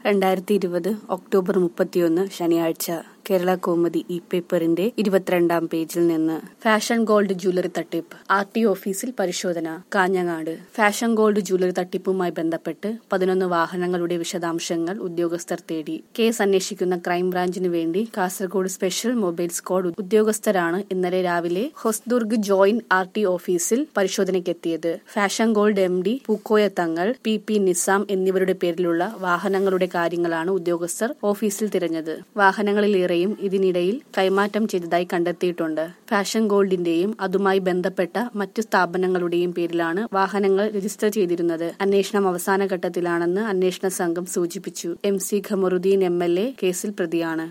രണ്ടായിരത്തി ഇരുപത് ഒക്ടോബർ മുപ്പത്തിയൊന്ന് ശനിയാഴ്ച കേരള കോമതി ഇ പേപ്പറിന്റെ ഇരുപത്തിരണ്ടാം പേജിൽ നിന്ന് ഫാഷൻ ഗോൾഡ് ജ്വല്ലറി തട്ടിപ്പ് ആർ ടി ഓഫീസിൽ പരിശോധന കാഞ്ഞങ്ങാട് ഫാഷൻ ഗോൾഡ് ജ്വല്ലറി തട്ടിപ്പുമായി ബന്ധപ്പെട്ട് പതിനൊന്ന് വാഹനങ്ങളുടെ വിശദാംശങ്ങൾ ഉദ്യോഗസ്ഥർ തേടി കേസ് അന്വേഷിക്കുന്ന ക്രൈംബ്രാഞ്ചിനു വേണ്ടി കാസർഗോഡ് സ്പെഷ്യൽ മൊബൈൽ സ്ക്വാഡ് ഉദ്യോഗസ്ഥരാണ് ഇന്നലെ രാവിലെ ഹൊസ്ദുർഗ് ജോയിന്റ് ആർ ടി ഓഫീസിൽ പരിശോധനയ്ക്കെത്തിയത് Fashion Gold M D Pookoya Thangal P P Nizam എന്നിവരുടെ പേരിലുള്ള വാഹനങ്ങളുടെ കാര്യങ്ങളാണ് ഉദ്യോഗസ്ഥർ ഓഫീസിൽ തിരഞ്ഞത് വാഹനങ്ങളിലേറെയും ഇതിനിടയിൽ കൈമാറ്റം ചെയ്തതായി കണ്ടെത്തിയിട്ടുണ്ട് ഫാഷൻ ഗോൾഡിന്റെയും അതുമായി ബന്ധപ്പെട്ട മറ്റു സ്ഥാപനങ്ങളുടെയും പേരിലാണ് വാഹനങ്ങൾ രജിസ്റ്റർ ചെയ്തിരുന്നത് അന്വേഷണം അവസാന ഘട്ടത്തിലാണെന്ന് അന്വേഷണ സംഘം സൂചിപ്പിച്ചു M C Kamaruddin M L A കേസിൽ പ്രതിയാണ്